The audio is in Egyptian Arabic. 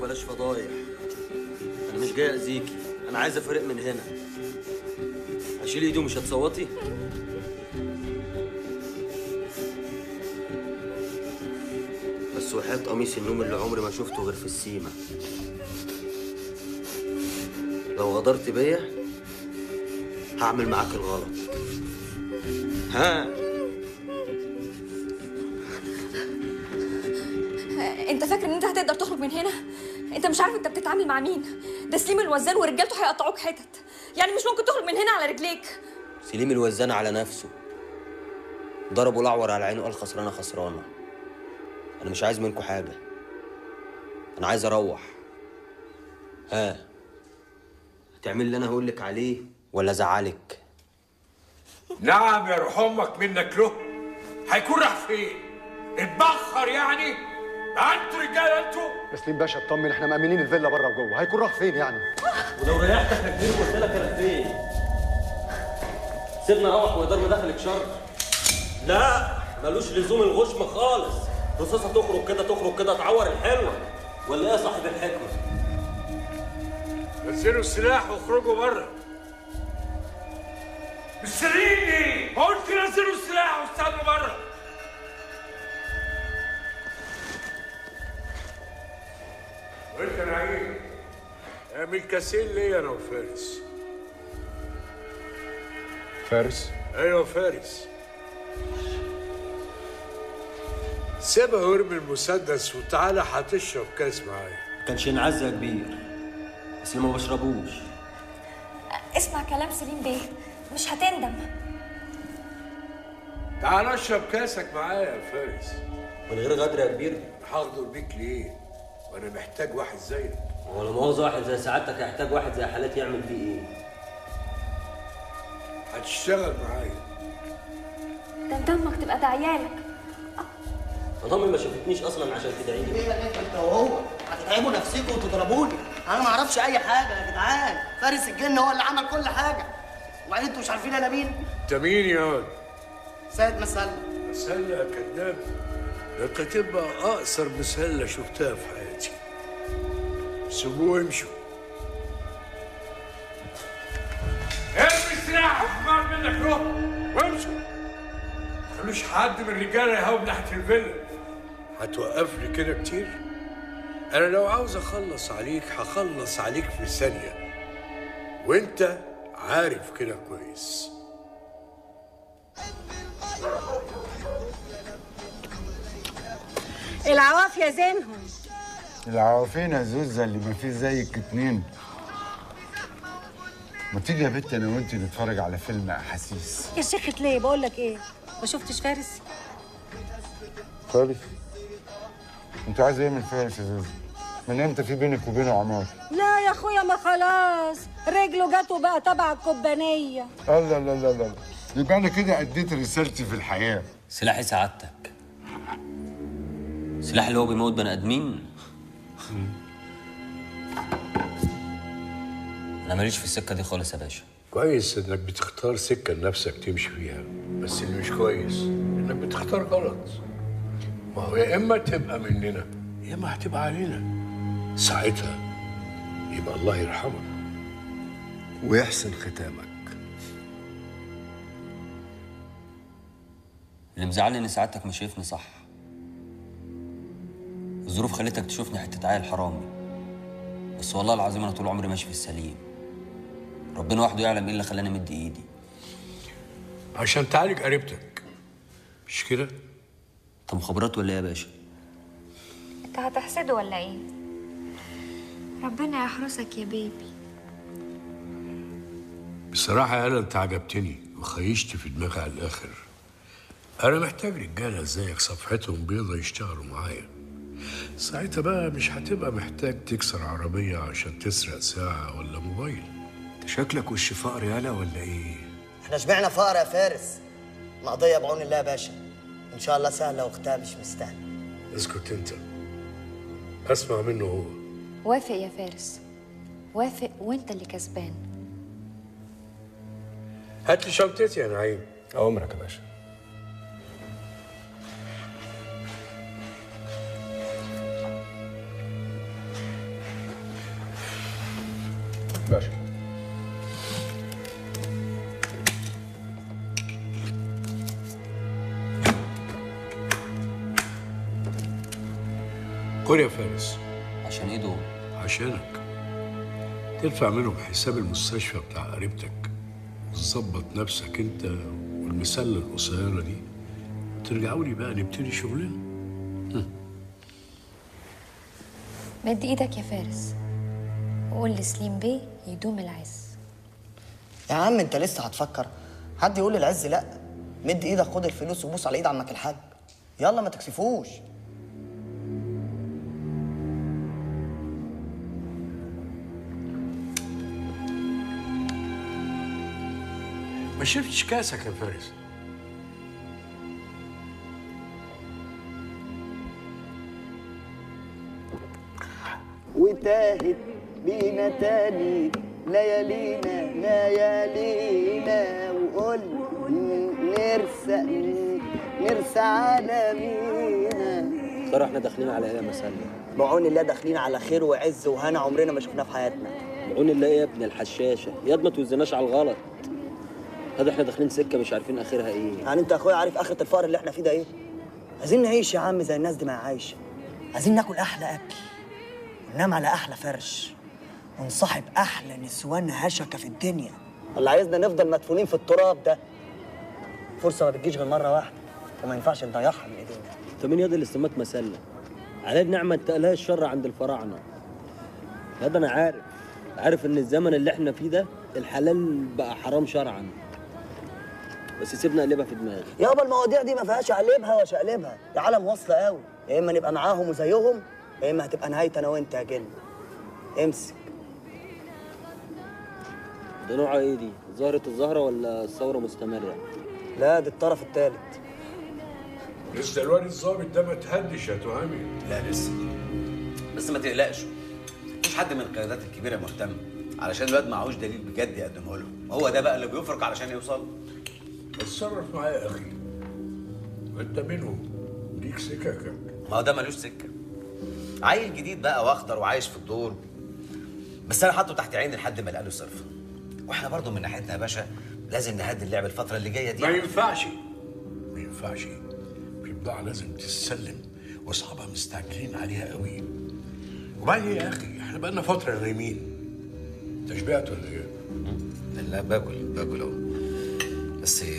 بلاش فضايح انا مش جاي اذيكي انا عايز افرق من هنا اشيل ايدي ومش هتصوتي بس وحياة قميص النوم اللي عمري ما شفته غير في السيما لو غدرت بيا هعمل معاك الغلط ها انت فاكر ان انت هتقدر تخرج من هنا انت مش عارف انت بتتعامل مع مين ده سليم الوزان ورجالته هيقطعوك حتت يعني مش ممكن تخرج من هنا على رجليك سليم الوزان على نفسه ضربه الاعور على عينه قال خسرانه خسرانه انا مش عايز منكم حاجه انا عايز اروح ها هتعمل اللي انا هقول لك عليه ولا ازعلك نعم يا روح امك منك له هيكون راح فين اتبخر يعني انتوا رجاله انتوا تسليم باشا اطمن احنا مأمنين الفيلا بره وجوه هيكون راح فين يعني ولو ريحتك رجليك قلت لك انا فين سيبنا روح ويدار مداخلك شر لا ملوش لزوم الغشم خالص رصاصه تخرج كده تخرج كده تعور الحلوه ولا ايه يا صاحب الحكمه نزلوا السلاح واخرجوا بره مستنيني قلت نزلوا السلاح واستنوا بره وانت يا نعيم اعمل كاسين ليا انا وفارس فارس ايوه فارس سيبها وارمي المسدس وتعالى هتشرب كاس معايا كانش ينعز يا كبير بس ما بشربوش اسمع كلام سليم بيه مش هتندم تعال اشرب كاسك معايا يا فارس من غير غدر يا كبير هغدر بيك ليه وانا محتاج واحد زيك ولا مؤاخذة واحد زي سعادتك هيحتاج واحد زي حالاتي يعمل فيه ايه؟ هتشتغل معايا ده انت امك تبقى دعيالك مضامي ما شافتنيش اصلا عشان تدعي لي ايه انت وهو هتتعبوا نفسكم وتضربوني انا ما اعرفش اي حاجه يا جدعان فارس الجن هو اللي عمل كل حاجه وبعدين انتوا مش عارفين انا مين انت مين يا واد؟ سيد مسلم مسلة يا كذاب ده انت تبقى اقصر مسلة شفتها في حياتي سيبوه وامشوا ارمي السلاح وحمار منك روح وامشوا خلوش حد من الرجاله يهاوب ناحيه الفيلا هتوقفني كده كتير انا لو عاوز اخلص عليك هخلص عليك في ثانيه وانت عارف كده كويس العوافية زينهم العوافين يا زوزة اللي ما فيه زيك اتنين ما تيجي يا بنت انا وانت نتفرج على فيلم احاسيس يا شيخة ليه بقول لك ايه ما شفتش فارس فارس انت عايز ايه من فارس يا زوزة من امتى في بينك وبينه عمار لا يا اخويا ما خلاص رجله جت وبقى تبع الكوبانية الله لا لا لا يبقى انا كده اديت رسالتي في الحياه سلاحي سعادتك سلاح اللي هو بيموت بني ادمين انا ماليش في السكه دي خالص يا باشا كويس انك بتختار سكه لنفسك تمشي فيها بس اللي مش كويس انك بتختار غلط ما هو يا اما تبقى مننا يا اما هتبقى علينا ساعتها يبقى الله يرحمك ويحسن ختامك اللي مزعلني ان سعادتك مش شايفني صح الظروف خلتك تشوفني حته عيل حرامي بس والله العظيم انا طول عمري ماشي في السليم ربنا وحده يعلم ايه اللي خلاني مدي ايدي عشان تعالج قريبتك مش كده انت مخابرات ولا ايه يا باشا انت هتحسده ولا ايه ربنا يحرسك يا بيبي بصراحة يا أنا أنت عجبتني وخيشت في دماغي على الآخر أنا محتاج رجالة زيك صفحتهم بيضة يشتغلوا معايا ساعتها بقى مش هتبقى محتاج تكسر عربية عشان تسرق ساعة ولا موبايل شكلك وش فقر يالا ولا ايه؟ احنا شبعنا فقر يا فارس القضيه بعون الله يا باشا ان شاء الله سهله واختها مش مستاهله اسكت أنت أسمع منه هو وافق يا فارس وافق وانت اللي كسبان هات لي شنطتي يا نعيم أمرك يا باشا خد يا فارس عشان ايه دول عشانك تدفع منهم حساب المستشفى بتاع قريبتك وتظبط نفسك انت والمسله القصيره دي ترجعوا لي بقى نبتدي شغلنا مد ايدك يا فارس وقول لسليم بيه يدوم العز يا عم انت لسه هتفكر حد يقول للعز لا مد ايدك خد الفلوس وبوس على ايد عمك الحاج يلا ما تكسفوش ما شفتش كاسك يا فارس وتاهت بينا تاني ليالينا ليالينا وقول نرسى نرسى على مينا ترى احنا داخلين على ايه يا مسلم بعون الله داخلين على خير وعز وهنا عمرنا ما شفناه في حياتنا بعون الله ايه يا ابن الحشاشه ياد ما توزناش على الغلط هذا احنا داخلين سكه مش عارفين اخرها ايه يعني انت يا اخويا عارف اخرة الفقر اللي احنا فيه ده ايه؟ عايزين نعيش يا عم زي الناس دي ما هي عايشه عايزين ناكل احلى اكل وننام على احلى فرش ونصاحب احلى نسوان هشكه في الدنيا اللي عايزنا نفضل مدفونين في التراب ده فرصه ما بتجيش غير مره واحده وما ينفعش نضيعها من ايدينا انت مين ياد اللي استمات مسله عليه النعمه انتقلها الشر عند الفراعنه هذا انا عارف عارف ان الزمن اللي احنا فيه ده الحلال بقى حرام شرعا بس سيبنا اقلبها في دماغي يابا المواضيع دي ما فيهاش اقلبها وشقلبها يا عالم واصله قوي يا اما نبقى معاهم وزيهم يا اما هتبقى نهايتي انا وانت يا جن امسك ده نوعها ايه دي ظاهره الزهره ولا الثوره مستمره لا دي الطرف الثالث لسه الواد الظابط ده ما تهدش يا تهامي لا لسه بس ما تقلقش مفيش حد من القيادات الكبيره مهتم علشان الواد معهوش دليل بجد يقدمه لهم هو ده بقى اللي بيفرق علشان يوصل اتصرف معايا يا اخي انت منهم ليك سككك ما هو ده ملوش سكه عيل جديد بقى واخضر وعايش في الدور بس انا حاطه تحت عيني لحد ما الاقي صرف واحنا برضو من ناحيتنا يا باشا لازم نهدي اللعب الفتره اللي جايه دي ما ينفعش ما ينفعش في بضاعة لازم تتسلم واصحابها مستعجلين عليها قوي وبعدين يا اخي احنا بقالنا فترة نايمين انت شبعت ولا ايه؟ لا باكل باكل اهو بس